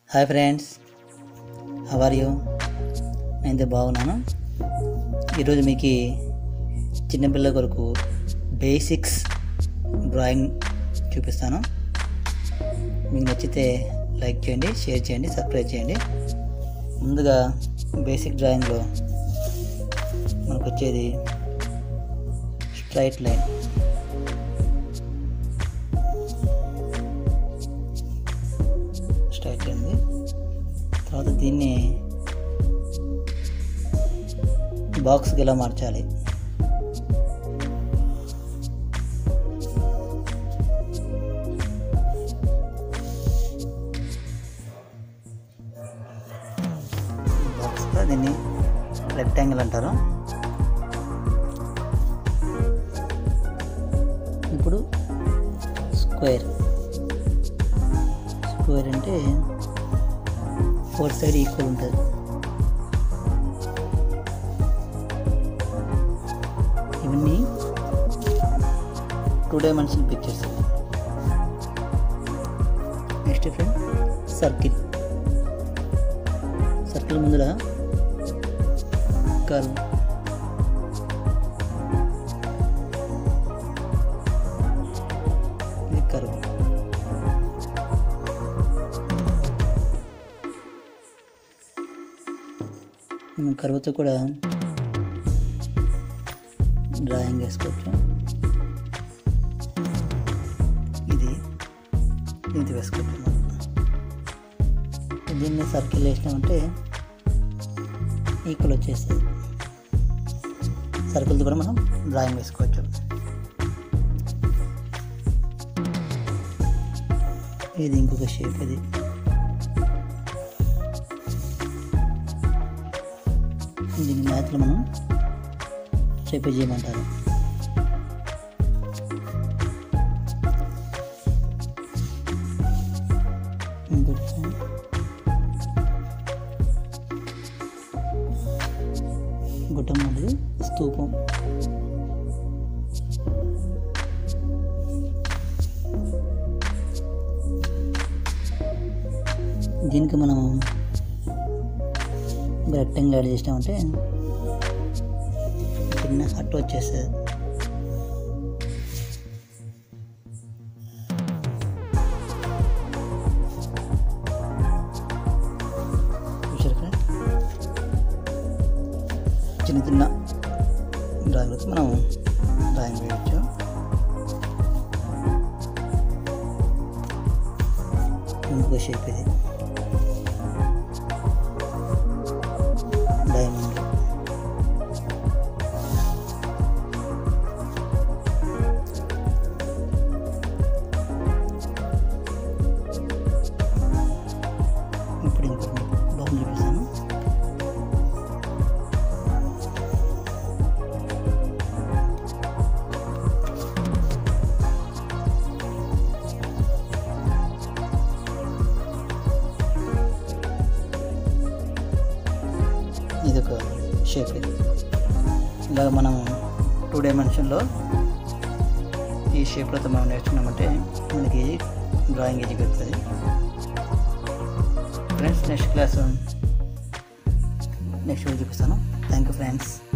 Hi friends how are you నేనైతే బాగున్నాను ఈరోజు మీకు చిన్నపిల్లల కొరకు బేసిక్స్ డ్రాయింగ్ చూపిస్తాను మీకు నచ్చితే లైక్ చేయండి షేర్ చేయండి సబ్స్క్రైబ్ చేయండి ముందుగా బేసిక్ డ్రాయింగ్లో మనకు వచ్చేది స్ట్రైట్ లైన్ స్ట్రైట్ అయింది తర్వాత దీన్ని బాక్స్కి ఎలా మార్చాలి బాక్స్గా దీన్ని రెక్టాంగిల్ అంటారు ఇప్పుడు స్క్వేర్ స్క్వేర్ అంటే ఫోర్ సైడ్ ఈక్వల్ ఉంటుంది ఇవన్నీ two dimension pictures next friend circle circle ముందర కర్వ్ ఇది కర్వ్ మనం కర్వ్తో కూడా డ్రాయింగ్ వేసుకోవచ్చు ఇది ఇది వేసుకోవచ్చు మనం. దీన్ని సర్కిల్ వేసినామంటే ఈక్వల్ వచ్చేస్తుంది సర్కిల్తో కూడా మనం డ్రాయింగ్ వేసుకోవచ్చు ఇది ఇంకొక షేప్ ఇది దీని మ్యాథ్లో మనం చెప్పి చేయమంటారు ఇంకోటి గుట్టం అనేది స్తూపం దీనికి మనం రెక్టాంగిల్ యాడ్ చేసినామంటే చిన్న హట్ వచ్చేస్తుంది చూశారు ఫ్రెండ్ చిన్న చిన్న డ్రాయింగ్లతో మనం డ్రాయింగ్ వేయచ్చు ఇంకొక షేప్ ఇది డైమండ్ ఇప్పుడు ఇంకొక లోపల చూపిస్తాను ఇది ఒక షేప్ ఇది ఇలాగ మనం టూ డైమెన్షన్లో ఈ షేప్లతో మనం నేర్చుకున్నామంటే మనకి డ్రాయింగ్ ఈజీగా వస్తుంది friends next class next video చూపిస్తాను థ్యాంక్ యూ ఫ్రెండ్స్